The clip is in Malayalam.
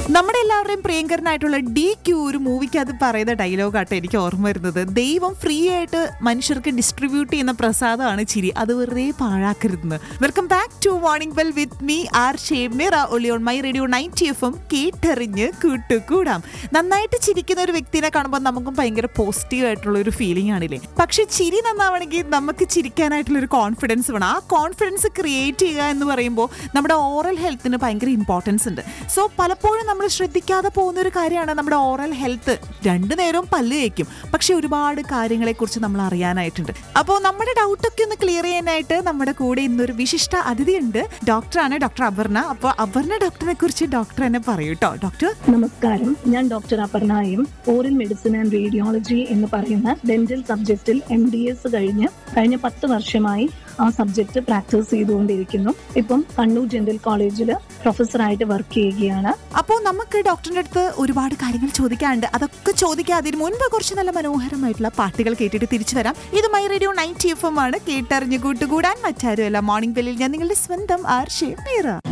നമ്മുടെ എല്ലാവരുടെയും പ്രിയങ്കരനായിട്ടുള്ള ഡി ക്യൂ ഒരു മൂവിക്ക് അത് പറയുന്ന ഡയലോഗാട്ടോ എനിക്ക് ഓർമ്മ വരുന്നത് ദൈവം ഫ്രീ ആയിട്ട് മനുഷ്യർക്ക് ഡിസ്ട്രിബ്യൂട്ട് ചെയ്യുന്ന പ്രസാദമാണ് ചിരി അത് വെറുതെ പാഴാക്കരുതെന്ന് welcome back to morning well with me R Shemira only on my radio ninety F M കേട്ടെറിഞ്ഞ് കൂട്ടുകൂടാം നന്നായിട്ട് ചിരിക്കുന്ന ഒരു വ്യക്തിനെ കാണുമ്പോൾ നമുക്കും ഭയങ്കര പോസിറ്റീവ് ആയിട്ടുള്ള ഒരു ഫീലിംഗ് ആണില്ലേ പക്ഷെ ചിരി നന്നാവണമെങ്കിൽ നമുക്ക് ചിരിക്കാനായിട്ടുള്ള ഒരു കോൺഫിഡൻസ് വേണം ആ കോൺഫിഡൻസ് ക്രിയേറ്റ് ചെയ്യുക എന്ന് പറയുമ്പോൾ നമ്മുടെ ഓറൽ ഹെൽത്തിന് ഭയങ്കര ഇമ്പോർട്ടൻസ് ഉണ്ട് സോ പലപ്പോഴും നമ്മൾ ശ്രദ്ധിക്കാതെ പോകുന്ന ഒരു കാര്യമാണ് നമ്മുടെ ഓറൽ ഹെൽത്ത് രണ്ടു നേരവും പല്ല് തേക്കും പക്ഷെ ഒരുപാട് കാര്യങ്ങളെക്കുറിച്ച് നമ്മൾ അറിയാനായിട്ടുണ്ട് അപ്പോൾ നമ്മുടെ ഡൗട്ടൊക്കെ ഒന്ന് ക്ലിയർ ചെയ്യാനായിട്ട് നമ്മുടെ കൂടെ ഇന്നൊരു വിശിഷ്ട അതിഥിയുണ്ട് ഡോക്ടറാണ് ഡോക്ടർ അപർണ അപ്പോൾ അപർണ ഡോക്ടറിനെ കുറിച്ച് ഡോക്ടർ എന്നെ പറയൂ കേട്ടോ ഡോക്ടർ നമസ്കാരം ഞാൻ ഡോക്ടർ അപർണയും ഓറൽ മെഡിസിൻ ആൻഡ് റേഡിയോളജി എന്ന് പറയുന്ന ഡെന്റൽ സബ്ജക്റ്റിൽ എം ഡി എസ് കഴിഞ്ഞ് കഴിഞ്ഞ പത്ത് വർഷമായി ആ സബ്ജക്റ്റ് പ്രാക്ടീസ് ചെയ്തുകൊണ്ടിരിക്കുന്നു ഇപ്പം കണ്ണൂർ ഡെന്റൽ കോളേജിൽ പ്രൊഫസറായിട്ട് വർക്ക് ചെയ്യുകയാണ് അപ്പോൾ നമുക്ക് ഡോക്ടറിന്റെ അടുത്ത് ഒരുപാട് കാര്യങ്ങൾ ചോദിക്കാനുണ്ട് അതൊക്കെ ചോദിക്കാതിന് മുൻപ് കുറച്ച് നല്ല മനോഹരമായിട്ടുള്ള പാട്ടുകൾ കേട്ടിട്ട് തിരിച്ചു വരാം ഇത് my radio ninety F M ആണ് കേട്ടറിഞ്ഞ് കൂട്ടുകൂടാൻ മറ്റാരുമല്ല മോർണിംഗ് ബെല്ലിൽ ഞാൻ നിങ്ങളുടെ സ്വന്തം ആർ ഷേ മീറ